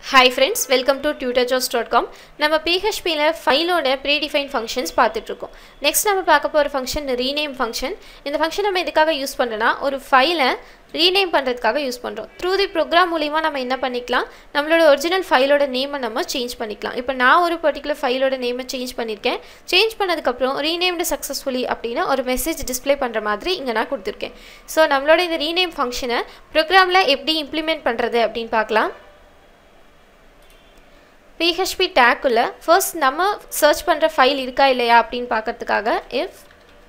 hi friends welcome to Tutor Joes dot com நம்ம பிஹெச்பியில் ஃபைலோட ப்ரீடிஃபைன் ஃபங்க்ஷன்ஸ் பார்த்துட்ருக்கோம் நெக்ஸ்ட் நம்ம பார்க்க போகிற ஃபங்க்ஷன் ரீநேம் ஃபங்க்ஷன் இந்த ஃபங்க்ஷன் நம்ம எதுக்காக யூஸ் பண்ணுறோன்னா ஒரு ஃபைலை ரீநேம் பண்ணுறதுக்காக யூஸ் பண்ணுறோம் த்ரூ தி ப்ரோக்ராம் மூலிமா நம்ம என்ன பண்ணிக்கலாம் நம்மளோட ஒரிஜினல் ஃபைலோட நேமை நம்ம சேஞ்ச் பண்ணிக்கலாம் இப்போ நான் ஒரு பர்டிகுலர் ஃபைலோட நேமை சேஞ்ச் பண்ணியிருக்கேன் சேஞ்ச் பண்ணதுக்கப்புறம் ரீநேம்டு சக்ஸஸ்ஃபுல்லி அப்படின்னு ஒரு மெசேஜ் டிஸ்ப்ளே பண்ணுற மாதிரி இங்கே நான் கொடுத்துருக்கேன் ஸோ நம்மளோட இந்த ரீநேம் ஃபங்க்ஷனை ப்ரோக்ராமில் எப்படி இம்ப்ளிமெண்ட் பண்ணுறது அப்படின்னு பார்க்கலாம் பிஹெச்பி டேக்குள்ள ஃபர்ஸ்ட் நம்ம சர்ச் பண்ணுற ஃபைல் இருக்கா இல்லையா அப்படின்னு பார்க்கறதுக்காக இஃப்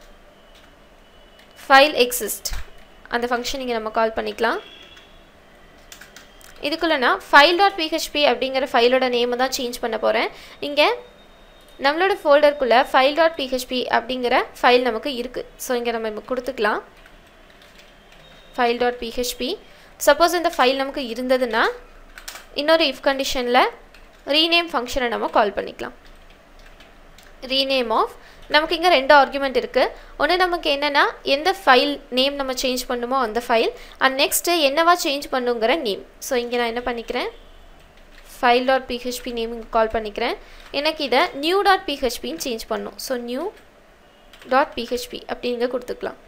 ஃபைல் எக்ஸிஸ்ட் அந்த ஃபங்க்ஷன் இங்கே நம்ம கால் பண்ணிக்கலாம் இதுக்குள்ளே நான் ஃபைல் டாட் பிஹெச்பி அப்படிங்கிற ஃபைலோட நேமை தான் சேஞ்ச் பண்ண போகிறேன் இங்கே நம்மளோட ஃபோல்டருக்குள்ளே ஃபைல் டாட் பிஹெச்பி அப்படிங்கிற ஃபைல் நமக்கு இருக்குது ஸோ இங்கே நம்ம இப்போ கொடுத்துக்கலாம் ஃபைல் டாட் பிஹெச்பி சப்போஸ் இந்த ஃபைல் நமக்கு இருந்ததுன்னா இன்னொரு இஃப் கண்டிஷனில் ரீநேம் ஃபங்க்ஷனை நம்ம கால் பண்ணிக்கலாம் ரீநேம் ஆஃப் நமக்கு இங்கே ரெண்டு ஆர்குமெண்ட் இருக்குது ஒன்று நமக்கு என்னென்னா எந்த ஃபைல் நேம் நம்ம சேஞ்ச் பண்ணுமோ அந்த ஃபைல் அண்ட் நெக்ஸ்ட்டு என்னவா சேஞ்ச் பண்ணுங்கிற நேம் ஸோ இங்கே நான் என்ன பண்ணிக்கிறேன் ஃபைல் டாட் பிஹெச்பி நேம் இங்கே கால் பண்ணிக்கிறேன் எனக்கு இதை நியூ டாட் பிஹெச்பின்னு சேஞ்ச் பண்ணும் ஸோ நியூ டாட் பிஹெச்பி அப்படிங்க கொடுத்துக்கலாம்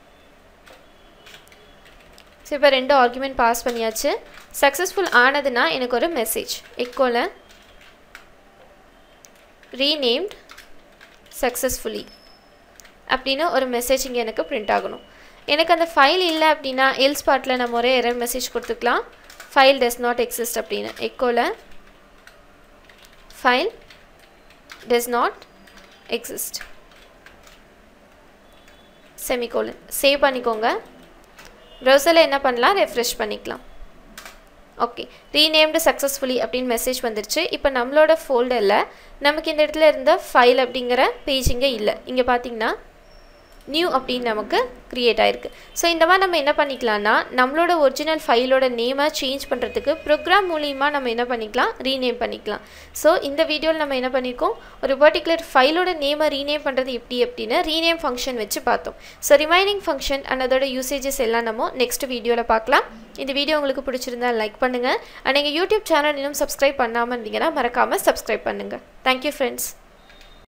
ஸோ இப்போ ரெண்டு ஆர்குமெண்ட் பாஸ் பண்ணியாச்சு சக்ஸஸ்ஃபுல் ஆனதுன்னா எனக்கு ஒரு மெசேஜ் எக்கோவில் ரீநேம்ட் சக்ஸஸ்ஃபுல்லி அப்படின்னு ஒரு மெசேஜ் இங்கே எனக்கு பிரிண்ட் ஆகணும் எனக்கு அந்த ஃபைல் இல்லை அப்படின்னா எல் ஸ்பாட்டில் நம்ம ஒரே எரர் மெசேஜ் கொடுத்துக்கலாம் ஃபைல் டஸ் நாட் எக்ஸிஸ்ட் அப்படின்னு எக்கோவில் file does not exist semicolon save பண்ணிக்கோங்க ப்ரௌசரில் என்ன பண்ணலாம் ரெஃப்ரெஷ் பண்ணிக்கலாம் ஓகே ரீநேம்டு சக்ஸஸ்ஃபுல்லி அப்படின்னு மெசேஜ் வந்துருச்சு இப்போ நம்மளோட ஃபோல்டரில் நமக்கு இந்த இடத்துல இருந்த ஃபைல் அப்படிங்கிற பேஜ் இங்கே இல்லை இங்கே பார்த்தீங்கன்னா நியூ அப்படின்னு நமக்கு க்ரியேட் ஆகிருக்கு ஸோ இந்த மாதிரி நம்ம என்ன பண்ணிக்கலாம்னா நம்மளோட ஒரிஜினல் ஃபைலோட நேமை சேஞ்ச் பண்ணுறதுக்கு ப்ரோக்ராம் மூலியமாக நம்ம என்ன பண்ணிக்கலாம் ரீநேம் பண்ணிக்கலாம் ஸோ இந்த வீடியோவில் நம்ம என்ன பண்ணியிருக்கோம் ஒரு பர்டிகுலர் ஃபைலோட நேமை ரீநேம் பண்ணுறது எப்படி அப்படின்னு ரீநேம் ஃபங்க்ஷன் வச்சு பார்த்தோம் ஸோ ரிமைனிங் ஃபங்க்ஷன் அண்ட் அதோட யூசேஜஸ் எல்லாம் நம்ம நெக்ஸ்ட் வீடியோவில் பார்க்கலாம் இந்த வீடியோ உங்களுக்கு பிடிச்சிருந்தா லைக் பண்ணுங்கள் அண்ட் எங்கள் யூடியூப் சேனல் இன்னும் சப்ஸ்கிரைப் பண்ணாமல் இருந்தீங்கன்னா மறக்காமல் சப்ஸ்கிரைப் பண்ணுங்கள் தேங்க்யூ ஃப்ரெண்ட்ஸ்